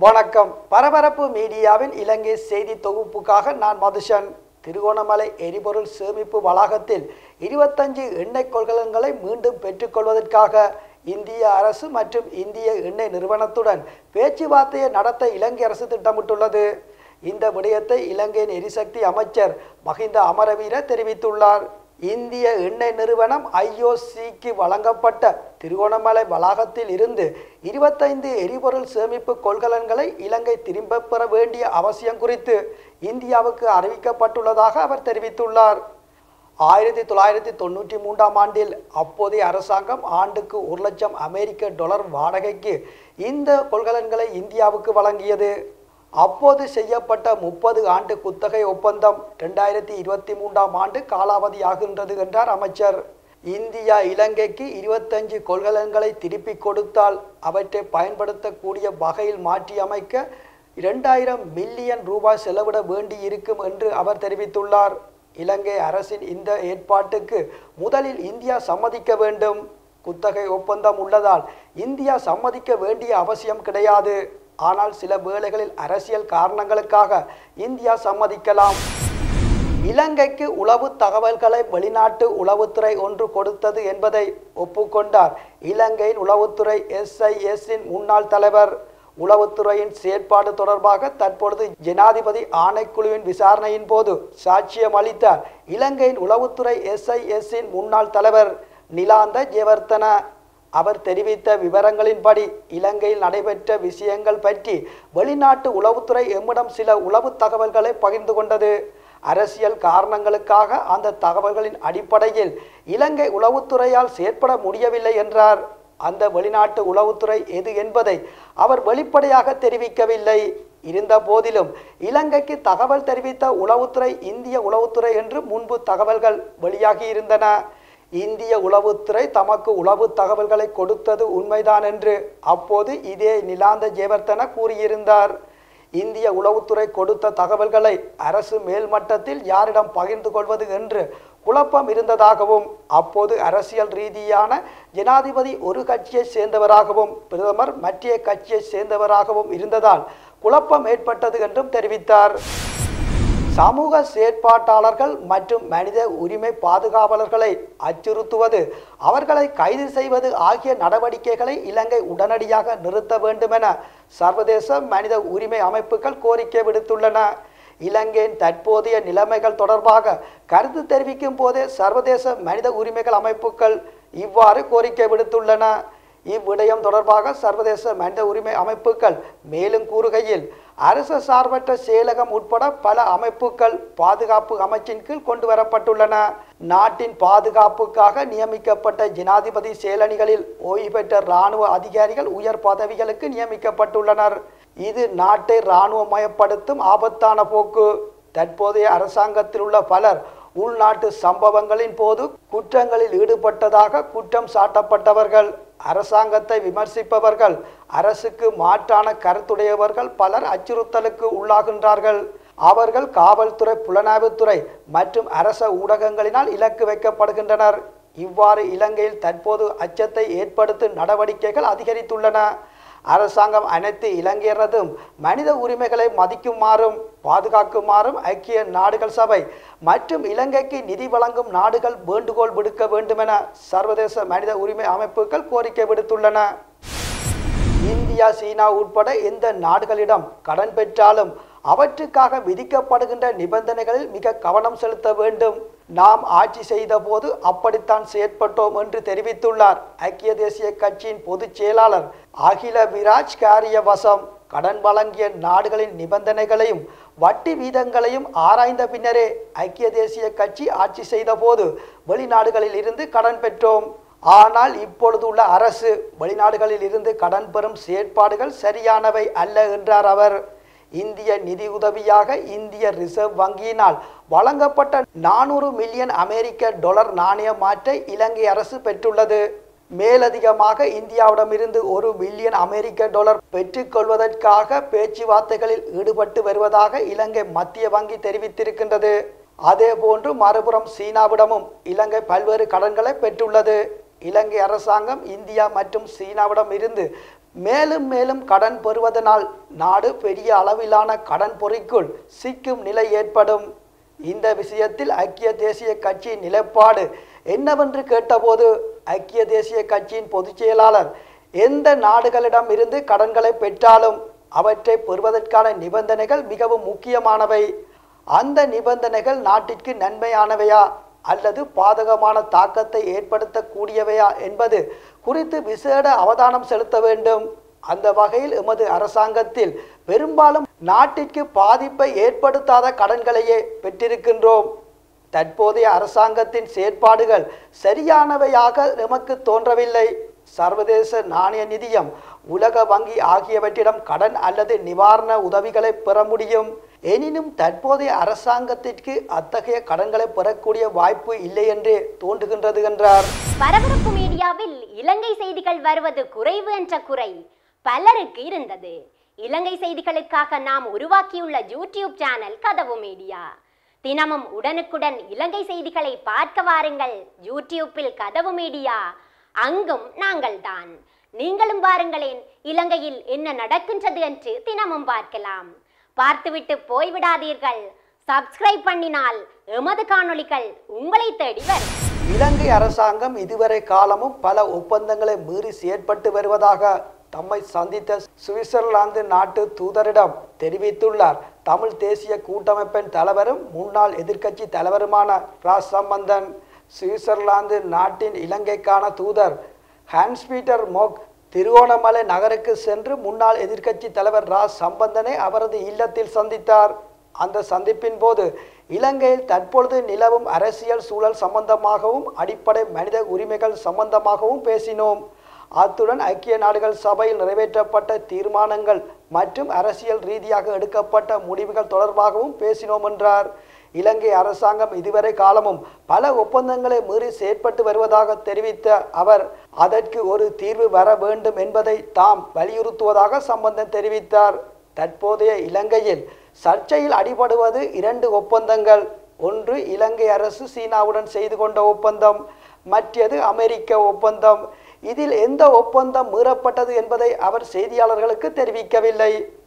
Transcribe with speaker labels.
Speaker 1: வணக்கம் பரபரப்பு மீடியாவின் இலங்கை செய்தி தொகுப்புக்காக நான் மதுஷன் திருகோணமலை எரிபொருள் சேமிப்பு வளாகத்தில் இருபத்தஞ்சு எண்ணெய் கொள்கலன்களை மீண்டும் பெற்றுக்கொள்வதற்காக இந்திய அரசு மற்றும் இந்திய எண்ணெய் நிறுவனத்துடன் பேச்சுவார்த்தையை நடத்த இலங்கை அரசு திட்டமிட்டுள்ளது இந்த விடயத்தை இலங்கையின் எரிசக்தி அமைச்சர் மஹிந்த அமரவீர தெரிவித்துள்ளார் இந்திய எண்ணெய் நிறுவனம் ஐஓசிக்கு வழங்கப்பட்ட திருகோணமலை வளாகத்தில் இருந்து இருபத்தைந்து எரிபொருள் சேமிப்பு கொள்கலன்களை இலங்கை திரும்பப் பெற வேண்டிய அவசியம் குறித்து இந்தியாவுக்கு அறிவிக்கப்பட்டுள்ளதாக அவர் தெரிவித்துள்ளார் ஆயிரத்தி தொள்ளாயிரத்தி தொண்ணூற்றி மூன்றாம் ஆண்டில் அப்போதைய அரசாங்கம் ஆண்டுக்கு ஒரு லட்சம் அமெரிக்க டாலர் வாடகைக்கு இந்த கொள்கலன்களை இந்தியாவுக்கு வழங்கியது அப்போது செய்யப்பட்ட முப்பது ஆண்டு குத்தகை ஒப்பந்தம் ரெண்டாயிரத்தி இருபத்தி மூன்றாம் ஆண்டு காலாவதியாகின்றது என்றார் அமைச்சர் இந்தியா இலங்கைக்கு இருபத்தஞ்சு கொள்கலன்களை திருப்பி கொடுத்தால் அவற்றை பயன்படுத்தக்கூடிய வகையில் மாற்றியமைக்க இரண்டாயிரம் மில்லியன் ரூபாய் செலவிட வேண்டியிருக்கும் என்று அவர் தெரிவித்துள்ளார் இலங்கை அரசின் இந்த ஏற்பாட்டுக்கு முதலில் இந்தியா சம்மதிக்க வேண்டும் குத்தகை ஒப்பந்தம் உள்ளதால் இந்தியா சம்மதிக்க வேண்டிய அவசியம் கிடையாது ஆனால் சில வேளைகளில் அரசியல் காரணங்களுக்காக இந்தியா சம்மதிக்கலாம் இலங்கைக்கு உளவு தகவல்களை வெளிநாட்டு உளவுத்துறை ஒன்று கொடுத்தது என்பதை ஒப்புக்கொண்டார் இலங்கையின் உளவுத்துறை எஸ்ஐஎஸ்ஸின் முன்னாள் தலைவர் உளவுத்துறையின் செயற்பாடு தொடர்பாக தற்பொழுது ஜனாதிபதி ஆணைக்குழுவின் விசாரணையின் போது சாட்சியம் அளித்தார் இலங்கையின் உளவுத்துறை எஸ்ஐஎஸ்ஸின் முன்னாள் தலைவர் நிலாந்த ஜெவர்த்தன அவர் தெரிவித்த விவரங்களின்படி இலங்கையில் நடைபெற்ற விஷயங்கள் பற்றி வெளிநாட்டு உளவுத்துறை எம்மிடம் சில உளவு தகவல்களை பகிர்ந்து கொண்டது அரசியல் காரணங்களுக்காக அந்த தகவல்களின் அடிப்படையில் இலங்கை உளவுத்துறையால் செயற்பட முடியவில்லை என்றார் அந்த வெளிநாட்டு உளவுத்துறை எது என்பதை அவர் வெளிப்படையாக தெரிவிக்கவில்லை இருந்த போதிலும் இலங்கைக்கு தகவல் தெரிவித்த உளவுத்துறை இந்திய உளவுத்துறை என்று முன்பு தகவல்கள் வெளியாகி இருந்தன இந்திய உளவுத்துறை தமக்கு உளவு தகவல்களை கொடுத்தது உண்மைதான் என்று அப்போது இதே நிலாந்த ஜெயவர்த்தன கூறியிருந்தார் இந்திய உளவுத்துறை கொடுத்த தகவல்களை அரசு மேல்மட்டத்தில் யாரிடம் பகிர்ந்து கொள்வது என்று குழப்பம் இருந்ததாகவும் அப்போது அரசியல் ரீதியான ஜனாதிபதி ஒரு கட்சியை சேர்ந்தவராகவும் பிரதமர் மற்ற கட்சியை சேர்ந்தவராகவும் இருந்ததால் குழப்பம் ஏற்பட்டது என்றும் தெரிவித்தார் சமூக செயற்பாட்டாளர்கள் மற்றும் மனித உரிமை பாதுகாவலர்களை அச்சுறுத்துவது அவர்களை கைது செய்வது ஆகிய நடவடிக்கைகளை இலங்கை உடனடியாக நிறுத்த வேண்டுமென சர்வதேச மனித உரிமை அமைப்புகள் கோரிக்கை விடுத்துள்ளன இலங்கையின் தற்போதைய நிலைமைகள் தொடர்பாக கருத்து தெரிவிக்கும் போதே சர்வதேச மனித உரிமைகள் அமைப்புகள் இவ்வாறு கோரிக்கை விடுத்துள்ளன இவ்விடயம் தொடர்பாக சர்வதேச மனித உரிமை அமைப்புகள் மேலும் கூறுகையில் அரசு சார்பற்ற செயலகம் உட்பட பல அமைப்புகள் பாதுகாப்பு அமைச்சின் கீழ் கொண்டு வரப்பட்டுள்ளன நாட்டின் பாதுகாப்புக்காக நியமிக்கப்பட்ட ஜனாதிபதி செயலணிகளில் ஓய்வு பெற்ற இராணுவ அதிகாரிகள் உயர் பதவிகளுக்கு நியமிக்கப்பட்டுள்ளனர் இது நாட்டை இராணுவமயப்படுத்தும் ஆபத்தான போக்கு தற்போதைய அரசாங்கத்தில் உள்ள பலர் உள்நாட்டு சம்பவங்களின் போது குற்றங்களில் ஈடுபட்டதாக குற்றம் சாட்டப்பட்டவர்கள் அரசாங்கத்தை விமர்சிப்பவர்கள் அரசுக்கு மாற்றான கருத்துடையவர்கள் பலர் அச்சுறுத்தலுக்கு உள்ளாகின்றார்கள் அவர்கள் காவல்துறை புலனாய்வுத்துறை மற்றும் அரச ஊடகங்களினால் இலக்கு வைக்கப்படுகின்றனர் இவ்வாறு இலங்கையில் தற்போது அச்சத்தை ஏற்படுத்தும் நடவடிக்கைகள் அதிகரித்துள்ளன அரசாங்கம் அனைத்து இலங்கையரதும் மனித உரிமைகளை மதிக்குமாறும் பாதுகாக்குமாறும் ஐக்கிய நாடுகள் சபை மற்றும் இலங்கைக்கு நிதி வழங்கும் நாடுகள் வேண்டுகோள் விடுக்க வேண்டுமென சர்வதேச மனித உரிமை அமைப்புகள் கோரிக்கை விடுத்துள்ளன இந்தியா சீனா உட்பட எந்த நாடுகளிடம் கடன் பெற்றாலும் அவற்றுக்காக விதிக்கப்படுகின்ற நிபந்தனைகளில் மிக கவனம் செலுத்த வேண்டும் நாம் ஆட்சி செய்த போது அப்படித்தான் செயற்பட்டோம் என்று தெரிவித்துள்ளார் ஐக்கிய தேசிய கட்சியின் பொதுச் செயலாளர் அகில விராஜ் காரியவசம் கடன் வழங்கிய நாடுகளின் நிபந்தனைகளையும் வட்டி வீதங்களையும் ஆராய்ந்த பின்னரே ஐக்கிய தேசிய கட்சி ஆட்சி செய்த போது வெளிநாடுகளில் இருந்து கடன் பெற்றோம் ஆனால் இப்பொழுது உள்ள அரசு வெளிநாடுகளில் இருந்து கடன் பெறும் செயற்பாடுகள் சரியானவை அல்ல என்றார் அவர் இந்திய நிதியுதவியாக இந்திய ரிசர்வ் வங்கியினால் வழங்கப்பட்ட நானூறு மில்லியன் அமெரிக்க டாலர் நாணய மாற்றை இலங்கை அரசு பெற்றுள்ளது மேலதிகமாக இந்தியாவிடமிருந்து ஒரு பில்லியன் அமெரிக்க டாலர் பெற்றுக்கொள்வதற்காக பேச்சுவார்த்தைகளில் ஈடுபட்டு வருவதாக இலங்கை மத்திய வங்கி தெரிவித்திருக்கின்றது அதேபோன்று மறுபுறம் சீனாவிடமும் இலங்கை பல்வேறு கடன்களை பெற்றுள்ளது இலங்கை அரசாங்கம் இந்தியா மற்றும் சீனாவிடம் இருந்து மேலும் மேலும் கடன் பெறுவதனால் நாடு பெரிய அளவிலான கடன் பொறிக்குள் சிக்கும் நிலை ஏற்படும் இந்த விஷயத்தில் ஐக்கிய தேசிய கட்சியின் நிலைப்பாடு என்னவென்று கேட்டபோது ஐக்கிய தேசிய கட்சியின் பொதுச் செயலாளர் எந்த நாடுகளிடம் இருந்து கடன்களை பெற்றாலும் அவற்றை பெறுவதற்கான நிபந்தனைகள் மிகவும் முக்கியமானவை அந்த நிபந்தனைகள் நாட்டிற்கு நன்மையானவையா அல்லது பாதகமான தாக்கத்தை ஏற்படுத்தக்கூடியவையா என்பது குறித்து விசேட அவதானம் செலுத்த வேண்டும் அந்த வகையில் எமது அரசாங்கத்தில் பெரும்பாலும் நாட்டிற்கு பாதிப்பை ஏற்படுத்தாத கடன்களையே பெற்றிருக்கின்றோம் தற்போதைய அரசாங்கத்தின் செயற்பாடுகள் சரியானவையாக நமக்கு தோன்றவில்லை சர்வதேச நாணய நிதியம் உலக வங்கி ஆகியவற்றிடம் கடன் அல்லது நிவாரண உதவிகளை பெற முடியும் எனினும் தற்போதைய அரசாங்கத்திற்கு அத்தகைய கடன்களை பெறக்கூடிய வாய்ப்பு இல்லை என்றே தோன்றுகின்றது என்றார்
Speaker 2: பரபரப்பு மீடியாவில் இலங்கை செய்திகள் வருவது குறைவு என்ற குறை பலருக்கு இருந்தது இலங்கை செய்திகளுக்காக நாம் உருவாக்கியுள்ள யூடியூப் சேனல் கதவு மீடியா தினமும் உடனுக்குடன் இலங்கை செய்திகளை பார்க்க வாருங்கள் யூடியூப்பில் கதவு மீடியா அங்கும் நாங்கள்தான் நீங்களும் வாருங்களேன் இலங்கையில் என்ன நடக்கின்றது என்று தினமும் பார்க்கலாம் பார்த்துவிட்டு போய்விடாதீர்கள் சப்ஸ்கிரைப் பண்ணினால் எமது காணொளிகள் உங்களை தேடி வரும்
Speaker 1: இலங்கை அரசாங்கம் இதுவரை காலமும் பல ஒப்பந்தங்களை மீறி செயற்பட்டு வருவதாக தம்மை சந்தித்த சுவிட்சர்லாந்து நாட்டு தூதரிடம் தெரிவித்துள்ளார் தமிழ் தேசிய கூட்டமைப்பின் தலைவரும் முன்னாள் எதிர்க்கட்சி தலைவருமான ராஸ் சம்பந்தன் சுவிட்சர்லாந்து நாட்டின் இலங்கைக்கான தூதர் ஹான்ஸ் பீட்டர் மோக் திருவோணமலை நகருக்கு சென்று முன்னாள் எதிர்க்கட்சி தலைவர் ராஸ் சம்பந்தனை அவரது இல்லத்தில் சந்தித்தார் அந்த சந்திப்பின் போது இலங்கையில் தற்பொழுது நிலவும் அரசியல் சூழல் சம்பந்தமாகவும் அடிப்படை மனித உரிமைகள் சம்பந்தமாகவும் பேசினோம் அத்துடன் ஐக்கிய நாடுகள் சபையில் நிறைவேற்றப்பட்ட தீர்மானங்கள் மற்றும் அரசியல் ரீதியாக எடுக்கப்பட்ட முடிவுகள் தொடர்பாகவும் பேசினோம் என்றார் இலங்கை அரசாங்கம் இதுவரை காலமும் பல ஒப்பந்தங்களை மீறி செயற்பட்டு வருவதாக தெரிவித்த அவர் அதற்கு ஒரு தீர்வு வர வேண்டும் என்பதை தாம் வலியுறுத்துவதாக சம்பந்தன் தெரிவித்தார் தற்போதைய இலங்கையில் சர்ச்சையில் அடிபடுவது இரண்டு ஒப்பந்தங்கள் ஒன்று இலங்கை அரசு சீனாவுடன் செய்து கொண்ட ஒப்பந்தம் மற்றது அமெரிக்க ஒப்பந்தம் இதில் எந்த ஒப்பந்தம் மீறப்பட்டது என்பதை அவர் செய்தியாளர்களுக்கு தெரிவிக்கவில்லை